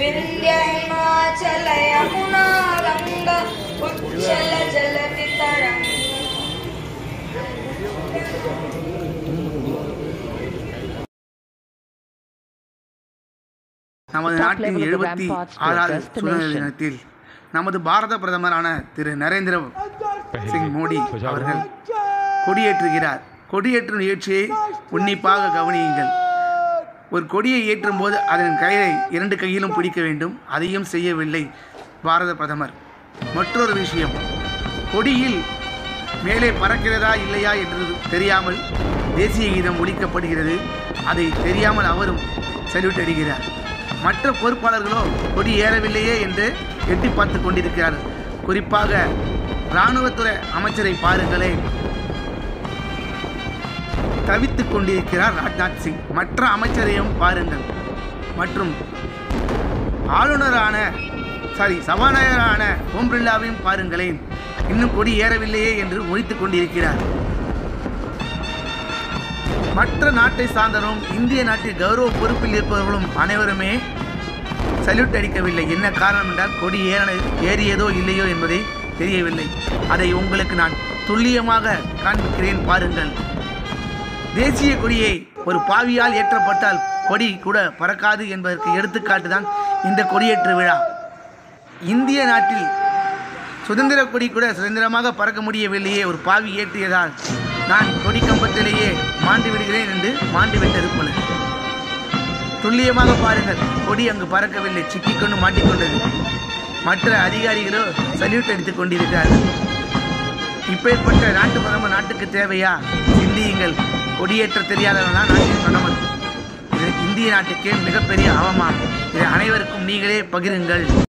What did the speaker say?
विन्ध्य हिमाचल यमुना गङ्ग उच्चल जलति तरङ्ग நமது Top நாட்டின் level of the எழுபத்தி ramparts to ஆறாவது address the சுதந்திர nation. தினத்தில் நமது பாரத பிரதமரான திரு நரேந்திர சிங் மோடி அவர்கள் கொடியேற்றுகிறார் கொடியேற்றும் நிகழ்ச்சியை உன்னிப்பாக கவனியுங்கள் ஒரு கொடியை ஏற்றும் போது அதன் கையை இரண்டு கையிலும் பிடிக்க வேண்டும் அதையும் செய்யவில்லை பாரத பிரதமர் மற்றொரு விஷயம் கொடியில் மேலே பறக்கிறதா இல்லையா என்று தெரியாமல் தேசிய கீதம் ஒலிக்கப்படுகிறது அதை தெரியாமல் அவரும் சல்யூட் அடிக்கிறார் மற்ற பொறுப்பாளர்களோ கொடி ஏறவில்லையே என்று எட்டி பார்த்து கொண்டிருக்கிறார் குறிப்பாக இராணுவத்துறை அமைச்சரை பாருங்களேன் தவித்துக் கொண்டிருக்கிறார் ராஜ்நாத் சிங் மற்ற அமைச்சரையும் பாருங்கள் மற்றும் ஆளுநரான சாரி சபாநாயகரான ஓம் பிர்லாவையும் பாருங்களேன் இன்னும் கொடி ஏறவில்லையே என்று முழித்துக் கொண்டிருக்கிறார் மற்ற நாட்டை சார்ந்தவரும் இந்திய நாட்டில் கௌரவ பொறுப்பில் இருப்பவர்களும் அனைவருமே சல்யூட் அடிக்கவில்லை என்ன காரணம் என்றால் கொடி ஏற ஏறியதோ இல்லையோ என்பதை தெரியவில்லை அதை உங்களுக்கு நான் துல்லியமாக காண்பிக்கிறேன் பாருங்கள் தேசிய கொடியை ஒரு பாவியால் ஏற்றப்பட்டால் கொடி கூட பறக்காது என்பதற்கு எடுத்துக்காட்டு தான் இந்த கொடியேற்று விழா இந்திய நாட்டில் சுதந்திர கொடி கூட சுதந்திரமாக பறக்க முடியவில்லையே ஒரு பாவி ஏற்றியதால் நான் கொடி கம்பத்திலேயே மாண்டு விடுகிறேன் என்று மாண்டு விட்டது போல துல்லியமாக பாருங்கள் கொடி அங்கு பறக்கவில்லை சிக்கிக்கொண்டு மாட்டிக்கொண்டது மற்ற அதிகாரிகளோ சல்யூட் அடித்துக் கொண்டிருக்கிறார்கள் இப்பேற்பட்ட நாட்டு பிரதமர் நாட்டுக்கு தேவையா சிந்தியுங்கள் கொடியேற்ற தெரியாதவனா நாட்டின் பிரதமர் இது இந்திய நாட்டுக்கே மிகப்பெரிய அவமானம் இதை அனைவருக்கும் நீங்களே பகிருங்கள்